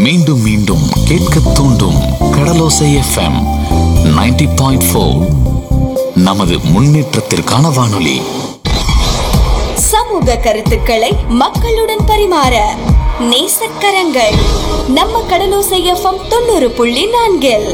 மீண்டும் மீண்டும் கேட்க தூண்டும் கடலோசை எஃப்எம் 90.4 பாயிண்ட் ஃபோர் நமது முன்னேற்றத்திற்கான வானொலி சமூக கருத்துக்களை மக்களுடன் பரிமாற நேசக்கரங்கள் நம்ம கடலோசை எஃப்எம் தொண்ணூறு புள்ளி நான்கில்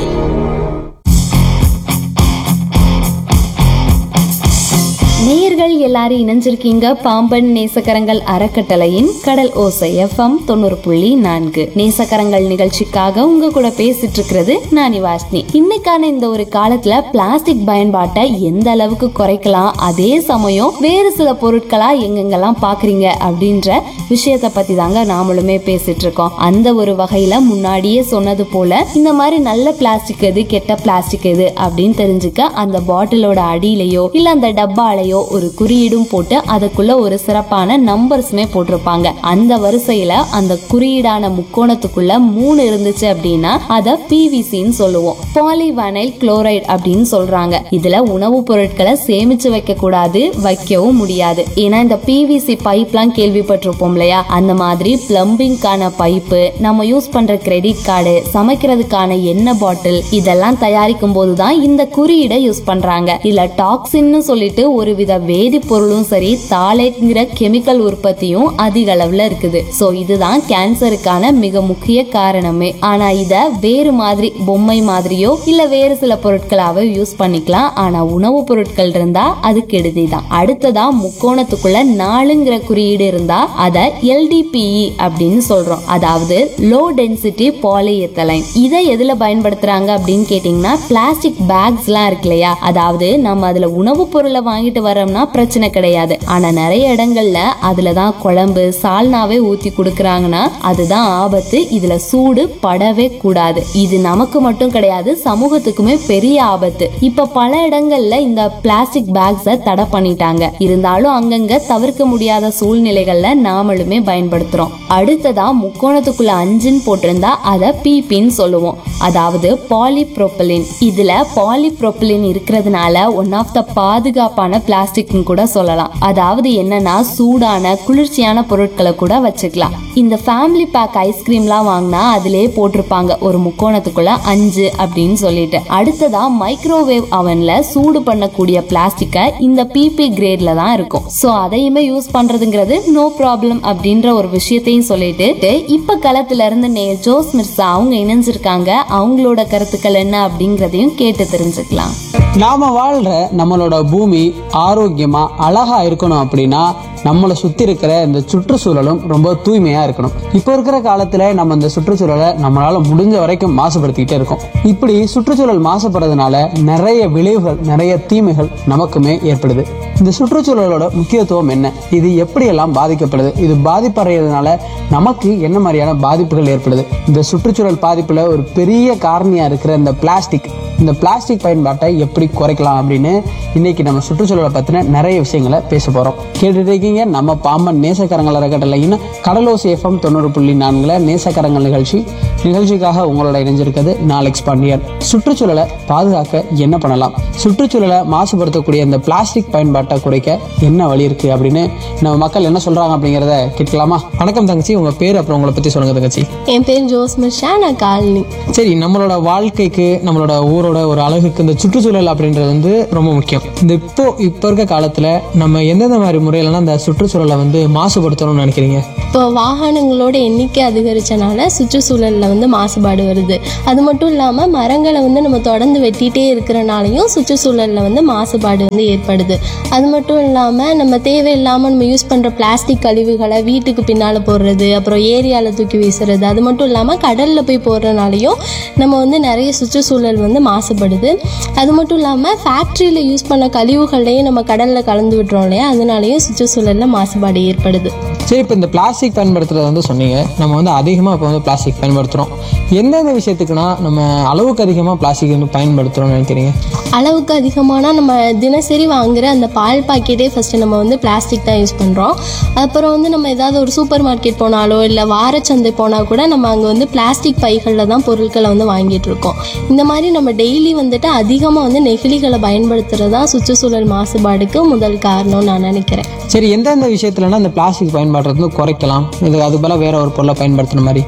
நேயர்கள் எல்லாரும் இணைஞ்சிருக்கீங்க பாம்பன் நேசக்கரங்கள் அறக்கட்டளையின் கடல் ஓசை எஃப்எம் தொண்ணூறு புள்ளி நான்கு நேசக்கரங்கள் நிகழ்ச்சிக்காக உங்க கூட பேசிட்டு இருக்கிறது நான் வாஷ்னி இன்னைக்கான இந்த ஒரு காலத்துல பிளாஸ்டிக் பயன்பாட்டை எந்த அளவுக்கு குறைக்கலாம் அதே சமயம் வேறு சில பொருட்களா எங்கெங்கெல்லாம் பாக்குறீங்க அப்படின்ற விஷயத்த பத்தி தாங்க நாமளுமே பேசிட்டு இருக்கோம் அந்த ஒரு வகையில முன்னாடியே சொன்னது போல இந்த மாதிரி நல்ல பிளாஸ்டிக் எது கெட்ட பிளாஸ்டிக் எது அப்படின்னு தெரிஞ்சுக்க அந்த பாட்டிலோட அடியிலையோ இல்ல அந்த டப்பாலையோ ஒரு குறியீடும் போட்டு அதுக்குள்ள ஒரு சிறப்பான நம்பர்ஸுமே போட்டிருப்பாங்க அந்த வரிசையில அந்த குறியீடான முக்கோணத்துக்குள்ள மூணு இருந்துச்சு அப்படின்னா அத பிவிசின்னு சொல்லுவோம் பாலிவனைல் குளோரைடு அப்படின்னு சொல்றாங்க இதுல உணவுப் பொருட்களை சேமிச்சு வைக்க கூடாது வைக்கவும் முடியாது ஏன்னா இந்த பிவிசி பைப்லாம் கேள்விப்பட்டிருப்போம் இல்லையா அந்த மாதிரி பிளம்பிங்கான பைப்பு நம்ம யூஸ் பண்ற கிரெடிட் கார்டு சமைக்கிறதுக்கான எண்ணெய் பாட்டில் இதெல்லாம் தயாரிக்கும் போதுதான் இந்த குறியீடை யூஸ் பண்றாங்க இதுல டாக்ஸின்னு சொல்லிட்டு ஒரு வித வேதிப்பொருளும் சரி தாலேட்ங்கிற கெமிக்கல் உற்பத்தியும் அதிக அளவுல இருக்குது சோ இதுதான் கேன்சருக்கான மிக முக்கிய காரணமே ஆனா இத வேறு மாதிரி பொம்மை மாதிரியோ இல்ல வேறு சில பொருட்களாவே யூஸ் பண்ணிக்கலாம் ஆனா உணவுப் பொருட்கள் இருந்தா அது கெடுதிதான் அடுத்ததா முக்கோணத்துக்குள்ள நாலுங்கிற குறியீடு இருந்தா அத எல்டிபிஇ அப்படின்னு சொல்றோம் அதாவது லோ டென்சிட்டி பாலிஎத்தலைன் இதை எதுல பயன்படுத்துறாங்க அப்படின்னு கேட்டீங்கன்னா பிளாஸ்டிக் பேக்ஸ் எல்லாம் இருக்கு இல்லையா அதாவது நம்ம அதுல உணவுப் பொருளை வாங்கிட்டு வரோம்னா பிரச்சனை கிடையாது ஆனா நிறைய இடங்கள்ல அதுலதான் குழம்பு சால்னாவே ஊத்தி கொடுக்கறாங்கன்னா அதுதான் ஆபத்து இதுல சூடு படவே கூடாது இது நமக்கு மட்டும் கிடையாது சமூகத்துக்குமே பெரிய ஆபத்து இப்ப பல இடங்கள்ல இந்த பிளாஸ்டிக் பேக்ஸ தடை பண்ணிட்டாங்க இருந்தாலும் அங்கங்க தவிர்க்க முடியாத சூழ்நிலைகள்ல நாமளுமே பயன்படுத்துறோம் அடுத்ததா முக்கோணத்துக்குள்ள அஞ்சுன்னு போட்டிருந்தா அதை பிபின்னு சொல்லுவோம் அதாவது பாலிப்ரோபிலின் இதுல பாலிப்ரோபிலின் இருக்கிறதுனால ஒன் ஆஃப் த பாதுகாப்பான பிளாஸ்டிக்னு கூட சொல்லலாம் அதாவது என்னன்னா சூடான குளிர்ச்சியான பொருட்களை கூட வச்சுக்கலாம் இந்த ஃபேமிலி பேக் ஐஸ்கிரீம்லாம் வாங்கினா அதிலே போட்டிருப்பாங்க ஒரு முக்கோணத்துக்குள்ள அஞ்சு அப்படின்னு சொல்லிட்டு அடுத்ததா மைக்ரோவேவ் அவன்ல சூடு பண்ணக்கூடிய பிளாஸ்டிக்கை இந்த பிபி கிரேட்ல தான் இருக்கும் சோ அதையுமே யூஸ் பண்றதுங்கிறது நோ ப்ராப்ளம் அப்படின்ற ஒரு விஷயத்தையும் சொல்லிட்டு இப்ப களத்துல இருந்து நே ஜோஸ் மிர்சா அவங்க இணைஞ்சிருக்காங்க அவங்களோட கருத்துக்கள் என்ன அப்படிங்கறதையும் கேட்டு தெரிஞ்சுக்கலாம் நாம வாழ்ற நம்மளோட பூமி ஆரோக்கியமா அழகா இருக்கணும் அப்படின்னா நம்மளை சுத்தி இருக்கிற இந்த சுற்றுச்சூழலும் ரொம்ப தூய்மையா இருக்கணும் இப்போ இருக்கிற காலத்துல நம்ம இந்த சுற்றுச்சூழலை நம்மளால முடிஞ்ச வரைக்கும் மாசுபடுத்திக்கிட்டே இருக்கோம் இப்படி சுற்றுச்சூழல் மாசுபடுறதுனால நிறைய விளைவுகள் நிறைய தீமைகள் நமக்குமே ஏற்படுது இந்த சுற்றுச்சூழலோட முக்கியத்துவம் என்ன இது எப்படியெல்லாம் பாதிக்கப்படுது இது பாதிப்படைகிறதுனால நமக்கு என்ன மாதிரியான பாதிப்புகள் ஏற்படுது இந்த சுற்றுச்சூழல் பாதிப்புல ஒரு பெரிய காரணியா இருக்கிற இந்த பிளாஸ்டிக் இந்த பிளாஸ்டிக் பயன்பாட்டை எப்படி குறைக்கலாம் அப்படின்னு இன்னைக்கு நம்ம சுற்றுச்சூழலை பத்தின நிறைய விஷயங்களை பேச போறோம் கேட்டுட்டு இருக்கீங்க நம்ம பாம்பன் நேசக்கரங்கள் அறக்கட்டளையின் கடலோசி எஃப்எம் தொண்ணூறு புள்ளி நான்குல நேசக்கரங்கள் நிகழ்ச்சி நிகழ்ச்சிக்காக உங்களோட இணைஞ்சிருக்கிறது நாலெக்ஸ் பாண்டியன் சுற்றுச்சூழலை பாதுகாக்க என்ன பண்ணலாம் சுற்றுச்சூழலை மாசுபடுத்தக்கூடிய இந்த பிளாஸ்டிக் பயன்பாட்டை குறைக்க என்ன வழி இருக்கு அப்படின்னு நம்ம மக்கள் என்ன சொல்றாங்க அப்படிங்கறத கேட்கலாமா வணக்கம் தங்கச்சி உங்க பேர் அப்புறம் உங்களை பத்தி சொல்லுங்க தங்கச்சி என் பேர் ஜோஸ் மிர்ஷா நான் காலனி சரி நம்மளோட வாழ்க்கைக்கு நம்மளோட ஊரோட ஒரு அழகுக்கு இந்த சுற்றுச்சூழல் அப்படின்றது வந்து ரொம்ப முக்கியம் இந்த இப்போ இப்போ இருக்க காலத்துல நம்ம எந்தெந்த மாதிரி முறையிலலாம் இந்த சுற்றுச்சூழலை வந்து மாசுபடுத்தணும்னு நினைக்கிறீங்க இப்போ வாகனங்களோட எண்ணிக்கை அதிகரிச்சனால சுற்றுச்சூழலில் வந்து மாசுபாடு வருது அது மட்டும் இல்லாமல் மரங்களை வந்து நம்ம தொடர்ந்து வெட்டிகிட்டே இருக்கிறனாலையும் சுற்றுச்சூழலில் வந்து மாசுபாடு வந்து ஏற்படுது அது மட்டும் இல்லாமல் நம்ம தேவையில்லாமல் நம்ம யூஸ் பண்ணுற பிளாஸ்டிக் கழிவுகளை வீட்டுக்கு பின்னால் போடுறது அப்புறம் ஏரியாவில் தூக்கி வீசுறது அது மட்டும் இல்லாமல் கடலில் போய் போடுறனாலையும் நம்ம வந்து நிறைய சுற்றுச்சூழல் வந்து மாசுபடுது அது மட்டும் இல்லாமல் ஃபேக்ட்ரியில் யூஸ் பண்ண கழிவுகளையும் நம்ம கடலில் கலந்து விட்டுறோம் இல்லையா அதனாலையும் சுற்றுச்சூழலில் மாசுபாடு ஏற்படுது சரி இப்போ இந்த பிளாஸ்டிக் பயன்படுத்துறது வந்து சொன்னீங்க நம்ம வந்து அதிகமாக இப்போ வந்து பிளாஸ்டிக் பயன்படுத்துகிறோம் எந்தெந்த விஷயத்துக்குன்னா நம்ம அளவுக்கு அதிகமாக பிளாஸ்டிக் வந்து பயன்படுத்துகிறோம்னு நினைக்கிறீங்க அளவுக்கு அதிகமான நம்ம தினசரி வாங்குற அந்த பால் பாக்கெட்டே ஃபஸ்ட்டு நம்ம வந்து பிளாஸ்டிக் தான் யூஸ் பண்ணுறோம் அப்புறம் வந்து நம்ம ஏதாவது ஒரு சூப்பர் மார்க்கெட் போனாலோ இல்லை வாரச்சந்தை போனால் கூட நம்ம அங்கே வந்து பிளாஸ்டிக் பைகளில் தான் பொருட்களை வந்து வாங்கிட்டு இருக்கோம் இந்த மாதிரி நம்ம டெய்லி வந்துட்டு அதிகமாக வந்து நெகிழிகளை பயன்படுத்துறது தான் சுற்றுச்சூழல் மாசுபாடுக்கு முதல் காரணம்னு நான் நினைக்கிறேன் சரி எந்தெந்த விஷயத்துலனா இந்த பிளாஸ்டிக் பயன்பாடுறது வந்து குறைக்கலாம் இது அது போல வேற ஒரு பொருளை பயன்படுத்துன மாதிரி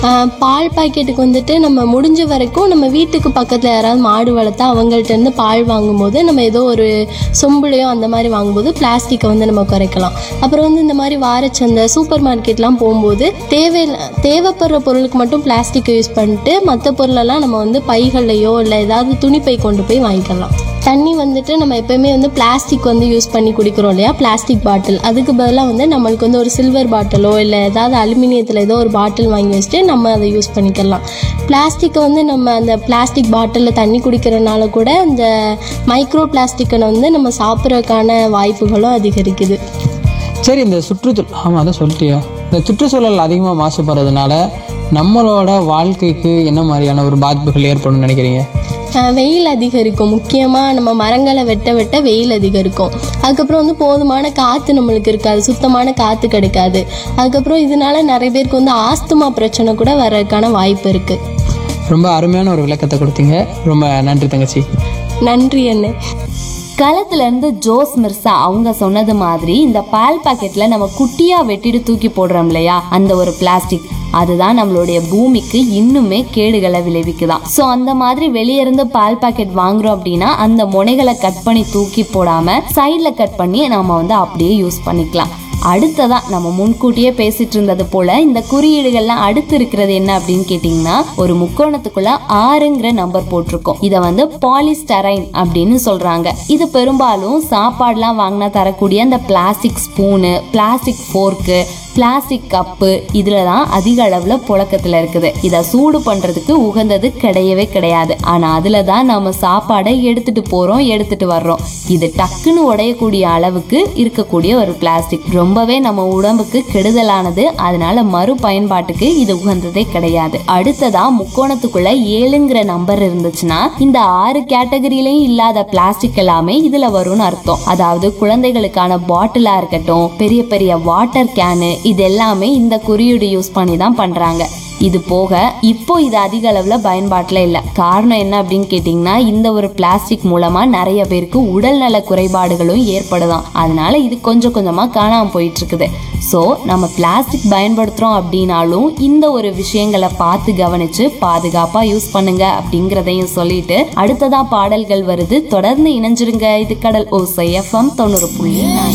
ஆஹ் பால் பாக்கெட்டுக்கு வந்துட்டு நம்ம முடிஞ்ச வரைக்கும் நம்ம வீட்டுக்கு பக்கத்தில் யாராவது மாடு வளர்த்தா அவங்கள்ட்ட இருந்து பால் வாங்கும்போது நம்ம ஏதோ ஒரு சொம்புலையோ அந்த மாதிரி வாங்கும்போது பிளாஸ்டிக்கை வந்து நம்ம குறைக்கலாம் அப்புறம் வந்து இந்த மாதிரி வாரச்சந்தை சூப்பர் மார்க்கெட்லாம் போகும்போது தேவை தேவைப்படுற பொருளுக்கு மட்டும் பிளாஸ்டிக்கை யூஸ் பண்ணிட்டு மற்ற பொருளெல்லாம் நம்ம வந்து பைகள்லையோ இல்லை ஏதாவது துணிப்பை கொண்டு போய் வாங்கிக்கலாம் தண்ணி வந்துட்டு நம்ம எப்பயுமே வந்து பிளாஸ்டிக் வந்து யூஸ் பண்ணி குடிக்கிறோம் இல்லையா பிளாஸ்டிக் பாட்டில் அதுக்கு பதிலாக வந்து நம்மளுக்கு வந்து ஒரு சில்வர் பாட்டிலோ இல்லை ஏதாவது அலுமினியத்தில் ஏதோ ஒரு பாட்டில் வாங்கி வச்சுட்டு நம்ம அதை யூஸ் பண்ணிக்கலாம் பிளாஸ்டிக்கை வந்து நம்ம அந்த பிளாஸ்டிக் பாட்டிலில் தண்ணி குடிக்கிறனால கூட இந்த மைக்ரோ பிளாஸ்டிக்கை வந்து நம்ம சாப்பிட்றதுக்கான வாய்ப்புகளும் அதிகரிக்குது சரி இந்த சுற்றுச்சூழல் ஆமாம் அதான் சொல்லிட்டியா இந்த சுற்றுச்சூழல் அதிகமாக மாசுபடுறதுனால நம்மளோட வாழ்க்கைக்கு என்ன மாதிரியான ஒரு பாதிப்புகள் ஏற்படும்னு நினைக்கிறீங்க ஆஹ் வெயில் அதிகரிக்கும் முக்கியமாக நம்ம மரங்களை வெட்ட வெட்ட வெயில் அதிகரிக்கும் அதுக்கப்புறம் வந்து போதுமான காற்று நம்மளுக்கு இருக்காது சுத்தமான காற்று கிடைக்காது அதுக்கப்புறம் இதனால நிறைய பேருக்கு வந்து ஆஸ்துமா பிரச்சனை கூட வர்றதுக்கான வாய்ப்பு இருக்குது ரொம்ப அருமையான ஒரு விளக்கத்தை கொடுத்தீங்க ரொம்ப நன்றி தங்கச்சி நன்றி அண்ணே களத்துல இருந்து ஜோஸ் மிர்சா அவங்க சொன்னது மாதிரி இந்த பால் பாக்கெட்ல நம்ம குட்டியா வெட்டிட்டு தூக்கி போடுறோம் இல்லையா அந்த ஒரு பிளாஸ்டிக் அதுதான் நம்மளுடைய பூமிக்கு இன்னுமே கேடுகளை விளைவிக்குதாம் சோ அந்த மாதிரி வெளிய இருந்து பால் பாக்கெட் வாங்குறோம் அப்படின்னா அந்த முனைகளை கட் பண்ணி தூக்கி போடாம சைட்ல கட் பண்ணி நாம வந்து அப்படியே யூஸ் பண்ணிக்கலாம் அடுத்ததா நம்ம முன்கூட்டியே பேசிட்டு இருந்தது போல இந்த குறியீடுகள்லாம் அடுத்து இருக்கிறது என்ன அப்படின்னு கேட்டீங்கன்னா ஒரு முக்கோணத்துக்குள்ள ஆறுங்கிற நம்பர் போட்டிருக்கோம் இத வந்து பாலிஸ்டரைன் அப்படின்னு சொல்றாங்க இது பெரும்பாலும் சாப்பாடுலாம் வாங்கினா தரக்கூடிய அந்த plastic spoon plastic fork plastic cup இதுல தான் அதிக அளவுல புழக்கத்துல இருக்குது இத சூடு பண்றதுக்கு உகந்தது கிடையவே கிடையாது ஆனா அதுல தான் நம்ம சாப்பாடை எடுத்துட்டு போறோம் எடுத்துட்டு வர்றோம் இது டக்குன்னு உடையக்கூடிய அளவுக்கு இருக்கக்கூடிய ஒரு பிளாஸ்டிக் ரொம்பவே நம்ம உடம்புக்கு கெடுதலானது அதனால மறு பயன்பாட்டுக்கு இது உகந்ததே கிடையாது அடுத்ததா முக்கோணத்துக்குள்ள ஏழுங்கிற நம்பர் இருந்துச்சுன்னா இந்த ஆறு கேட்டகரியிலையும் இல்லாத பிளாஸ்டிக் எல்லாமே இதுல வரும்னு அர்த்தம் அதாவது குழந்தைகளுக்கான பாட்டிலா இருக்கட்டும் பெரிய பெரிய வாட்டர் கேனு இது எல்லாமே இந்த குறியீடு யூஸ் பண்ணி தான் பண்றாங்க இது போக இப்போ இது அதிக அளவுல பயன்பாட்டுல இல்ல காரணம் என்ன அப்படின்னு கேட்டீங்கன்னா இந்த ஒரு பிளாஸ்டிக் மூலமா நிறைய பேருக்கு உடல்நல குறைபாடுகளும் ஏற்படுதாம் அதனால இது கொஞ்சம் கொஞ்சமா காணாம போயிட்டு இருக்குது ஸோ நம்ம பிளாஸ்டிக் பயன்படுத்துறோம் அப்படின்னாலும் இந்த ஒரு விஷயங்களை பார்த்து கவனிச்சு பாதுகாப்பா யூஸ் பண்ணுங்க அப்படிங்கிறதையும் சொல்லிட்டு அடுத்ததா பாடல்கள் வருது தொடர்ந்து இணைஞ்சிருங்க இது கடல் ஓசை எஃப்எம் தொண்ணூறு புள்ளி நாலு.